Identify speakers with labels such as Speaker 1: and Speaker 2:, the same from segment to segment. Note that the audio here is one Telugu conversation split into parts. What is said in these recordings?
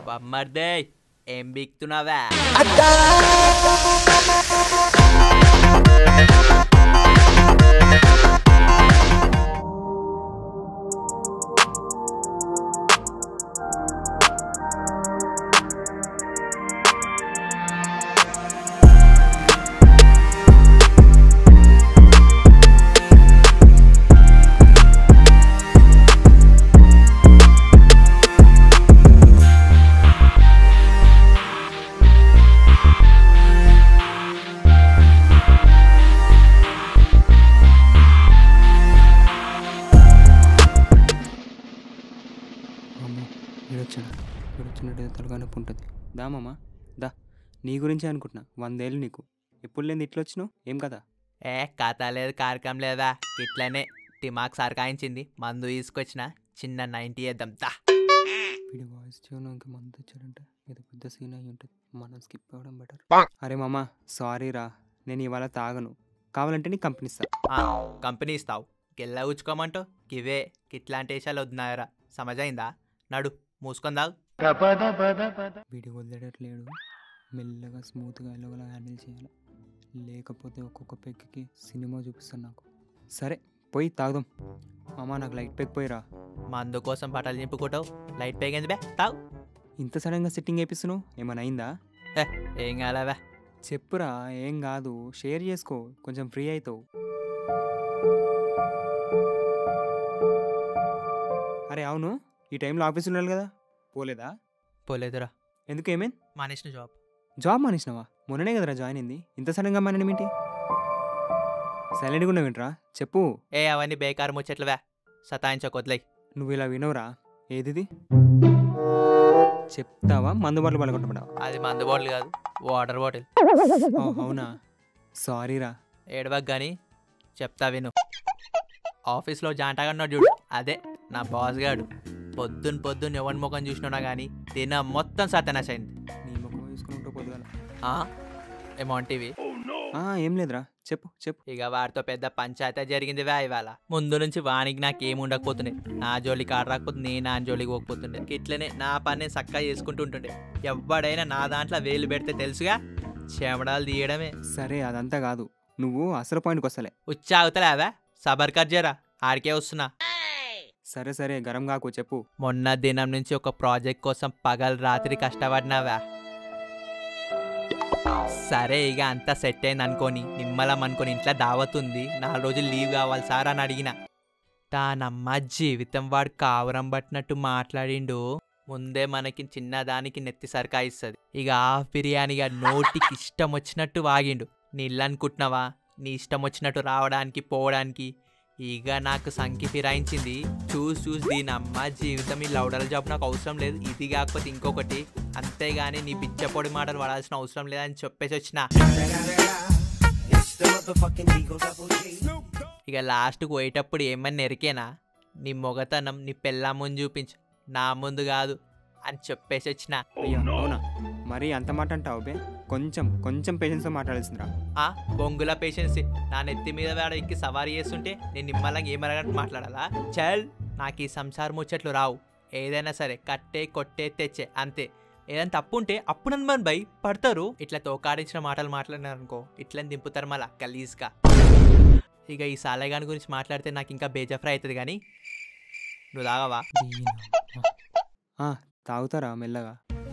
Speaker 1: బమ్మర్దే ఏం బిక్తున్నావా
Speaker 2: అమ్మో వీడొచ్చాడు వీడొచ్చినట్టు తలగా నొప్పి ఉంటుంది దా మామ దా నీ గురించే అనుకుంటున్నా వందేళ్ళు నీకు ఎప్పుడు లేని ఇట్లా వచ్చినావు ఏం కదా
Speaker 1: ఏ కథ లేదు కార్యక్రమం లేదా ఇట్లనే దిమాగ్ సరకాయించింది మందు తీసుకొచ్చిన చిన్న నైంటీ వేద్దాం దా
Speaker 2: వీడి వాయిస్ చేయడం ఇంకా మంది వచ్చాడంటే ఇది పెద్ద సీన్ అయి ఉంటుంది మనం స్కిప్ అవ్వడం బెటర్ అరే మామ సారీ రా నేను ఇవాళ తాగను కావాలంటే నీకు కంపెనీ ఇస్తా
Speaker 1: ఆ, కంపెనీ ఇస్తావు గిల్ల ఊచుకోమంటూ గివే గిట్లాంటి వేషాలు వద్దున్నాయరా సమజైందా నడు మూసుకుందావు
Speaker 2: వీడి వదిలేటట్లేడు మెల్లగా స్మూత్గా ఎలాగోలా హ్యాండిల్ చేయాలి లేకపోతే ఒక్కొక్క పెగ్కి సినిమా చూపిస్తాను నాకు సరే పోయి తాగుదాం మామ నాకు లైట్ పెగ్ పోయిరా
Speaker 1: మందు కోసం బట్టలు నింపుకుంటావు లైట్ పేగింది బే తావు
Speaker 2: ఇంత సడన్గా సెట్టింగ్ వేపిస్తున్నావు ఏమైనా అయిందా
Speaker 1: ఏం కాలేవా
Speaker 2: చెప్పురా ఏం కాదు షేర్ చేసుకో కొంచెం ఫ్రీ అవుతావు అరే అవును ఈ టైంలో ఆఫీస్ ఉండాలి కదా పోలేదా
Speaker 1: పోలేదురా
Speaker 2: ఎందుకు ఏమేం
Speaker 1: మానేసిన జాబ్
Speaker 2: జాబ్ మానేసినావా మొన్ననే కదరా జాయిన్ అయింది ఇంత సడన్గా మానేమేంటి సైలెంట్గా ఉన్నావేంట్రా చెప్పు
Speaker 1: ఏ అవన్నీ బేకారు ముచ్చట్లువా సతాయించక వదిలేయ్
Speaker 2: నువ్వు ఇలా వినవురా ఏదిది చెప్తావా మందు బాటలు పడుకుంటున్నావా
Speaker 1: అది మందు బాటిల్ కాదు వాటర్ బాటిల్
Speaker 2: అవునా సారీరా
Speaker 1: ఏడవకు కానీ చెప్తా విను ఆఫీస్లో జాంటాగా ఉన్నాడు చూడు అదే నా బాస్ గాడు పొద్దున్న పొద్దున్న ఎవరి ముఖం చూసినా కానీ తిన మొత్తం సత్యనాశ అయింది
Speaker 2: నీ ముఖం వేసుకుని ఉంటావు పొద్దుగాల
Speaker 1: అమౌంట్ ఇవి
Speaker 2: ఆ, ఏం లేదురా చెప్పు చెప్పు
Speaker 1: ఇక వాడితో పెద్ద పంచాయతీ జరిగింది వా ఇవాళ ముందు నుంచి వానికి నాకు ఏమి ఉండకపోతుండే నా జోలికి ఆడ రాకపోతే నేను నా జోలికి పోకపోతుండే ఇట్లనే నా పని చక్కగా చేసుకుంటూ ఉంటుండే ఎవడైనా నా దాంట్లో వేలు పెడితే తెలుసుగా చెమడాలు తీయడమే
Speaker 2: సరే అదంతా కాదు నువ్వు అసలు పాయింట్కి వస్తలే
Speaker 1: ఉచ్చాగుతలేవా సబర్ కర్జరా ఆడికే వస్తున్నా
Speaker 2: సరే సరే గరం కాకు చెప్పు
Speaker 1: మొన్న దినం నుంచి ఒక ప్రాజెక్ట్ కోసం పగలు రాత్రి కష్టపడినావా సరే ఇక అంతా సెట్ అయింది అనుకోని నిమ్మలం అనుకోని ఇంట్లో దావత్ ఉంది నాలుగు రోజులు లీవ్ కావాలి సార్ అని అడిగిన తానమ్మ జీవితం వాడు కావరం పట్టినట్టు మాట్లాడిండు ముందే మనకి చిన్నదానికి నెత్తి సరికాయిస్తుంది ఇక హాఫ్ బిర్యానీగా నోటికి ఇష్టం వచ్చినట్టు వాగిండు నీళ్ళు అనుకుంటున్నావా నీ ఇష్టం వచ్చినట్టు రావడానికి పోవడానికి ఇక నాకు సంఖ్య ఫిరాయించింది చూసి చూసి దీని అమ్మ జీవితం ఈ లౌడల జాబ్ నాకు అవసరం లేదు ఇది కాకపోతే ఇంకొకటి అంతేగాని నీ బిచ్చపొడి మాటలు పడాల్సిన అవసరం లేదని చెప్పేసి వచ్చిన ఇక లాస్ట్కి పోయేటప్పుడు ఏమని ఎరికేనా నీ మొగతనం నీ పెళ్ళా ముందు చూపించు నా ముందు కాదు అని చెప్పేసి వచ్చిన
Speaker 2: అయ్యా అవునా మరి అంత మాట అంటావు బే కొంచెం కొంచెం పేషెన్స్తో మాట్లాడాల్సిందిరా
Speaker 1: ఆ బొంగుల పేషెన్సీ నా నెత్తి మీద వాడు ఎక్కి సవారీ చేస్తుంటే నేను నిమ్మలంగా ఏమరగట్టు మాట్లాడాలా చల్ నాకు ఈ సంసారం ముచ్చట్లు రావు ఏదైనా సరే కట్టే కొట్టే తెచ్చే అంతే ఏదైనా తప్పు ఉంటే అప్పుడు నన్ను మన భయ్ పడతారు ఇట్లా తోకాడించిన మాటలు మాట్లాడినారు అనుకో ఇట్లా దింపుతారు మళ్ళా గలీజ్గా ఇక ఈ సాలగాని గురించి మాట్లాడితే నాకు ఇంకా బేజఫ్రై అవుతుంది కానీ నువ్వు తాగవా
Speaker 2: దీనా. ఆ, తాగుతారా మెల్లగా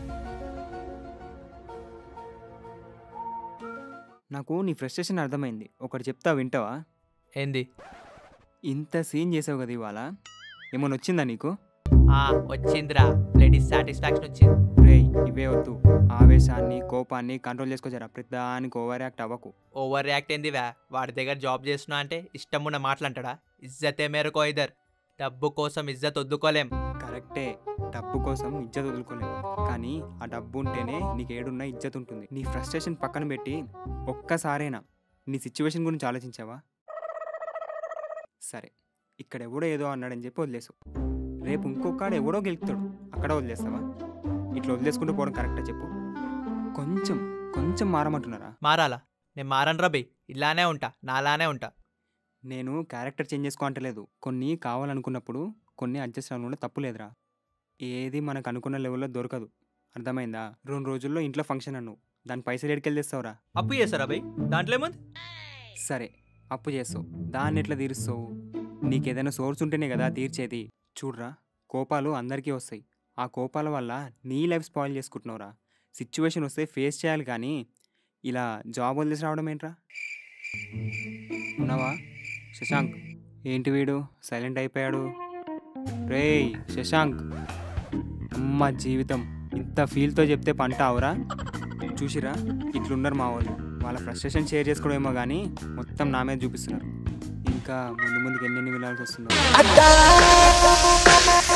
Speaker 2: నాకు నీ ఫ్రస్ట్రేషన్ అర్థమైంది ఒకటి చెప్తా వింటావా
Speaker 1: ఏంది
Speaker 2: ఇంత సీన్ చేసావు కదా ఇవాళ ఏమైనా వచ్చిందా నీకు
Speaker 1: ఆ వచ్చిందిరా లేడీస్ సాటిస్ఫాక్షన్ వచ్చింది
Speaker 2: రేయ్ ఇవే వద్దు ఆవేశాన్ని కోపాన్ని కంట్రోల్ చేసుకోవచ్చారా ప్రతిదానికి ఓవర్ యాక్ట్ అవ్వకు
Speaker 1: ఓవర్ రియాక్ట్ ఏందివా వాడి దగ్గర జాబ్ చేస్తున్నా అంటే ఇష్టం ఉన్న మాటలంటాడా ఇజ్జతే మేరకు ఇద్దరు డబ్బు కోసం ఇజ్జత్ వద్దుకోలేం
Speaker 2: కరెక్టే డబ్బు కోసం ఇజ్జత్ వదులుకోలేము కానీ ఆ డబ్బు ఉంటేనే నీకు ఏడున్న ఇజ్జత్ ఉంటుంది నీ ఫ్రస్ట్రేషన్ పక్కన పెట్టి ఒక్కసారైనా నీ సిచ్యువేషన్ గురించి ఆలోచించావా సరే ఇక్కడ ఎవడో ఏదో అన్నాడని చెప్పి వదిలేసావు రేపు ఇంకొకడు ఎవడో గెలుపుతాడు అక్కడ వదిలేస్తావా ఇట్లా వదిలేసుకుంటూ పోవడం కరెక్టా చెప్పు కొంచెం కొంచెం మారమంటున్నారా
Speaker 1: మారాలా నేను మారను రబి ఇలానే ఉంటా నాలానే ఉంటా
Speaker 2: నేను క్యారెక్టర్ చేంజ్ చేసుకో అంటలేదు కొన్ని కావాలనుకున్నప్పుడు కొన్ని అడ్జస్ట్ అవ్వడం కూడా తప్పు లేదురా ఏది మనకు అనుకున్న లెవెల్లో దొరకదు అర్థమైందా రెండు రోజుల్లో ఇంట్లో ఫంక్షన్ అన్నావు దాని పైసలు ఎడికెళ్ళి తెస్తావురా
Speaker 1: అప్పు చేస్తారా భయ్ దాంట్లో ఏముంది
Speaker 2: సరే అప్పు చేస్తావు దాన్ని ఎట్లా తీరుస్తావు నీకేదైనా సోర్స్ ఉంటేనే కదా తీర్చేది చూడరా కోపాలు అందరికీ వస్తాయి ఆ కోపాల వల్ల నీ లైఫ్ స్పాయిల్ చేసుకుంటున్నావురా సిచ్యువేషన్ వస్తే ఫేస్ చేయాలి కానీ ఇలా జాబ్ వదిలేసి రావడం ఏంట్రా ఉన్నావా శశాంక్ ఏంటి వీడు సైలెంట్ అయిపోయాడు రేయ్ శశాంక్ అమ్మ జీవితం ఇంత ఫీల్తో చెప్తే పంట అవరా చూసిరా ఇట్లున్నారు మా వాళ్ళు వాళ్ళ ఫ్రస్ట్రేషన్ షేర్ చేసుకోవడమేమో కానీ మొత్తం నా మీద చూపిస్తున్నారు ఇంకా ముందు ముందుకు ఎన్నెన్ని వెళ్ళాల్సి వస్తుందో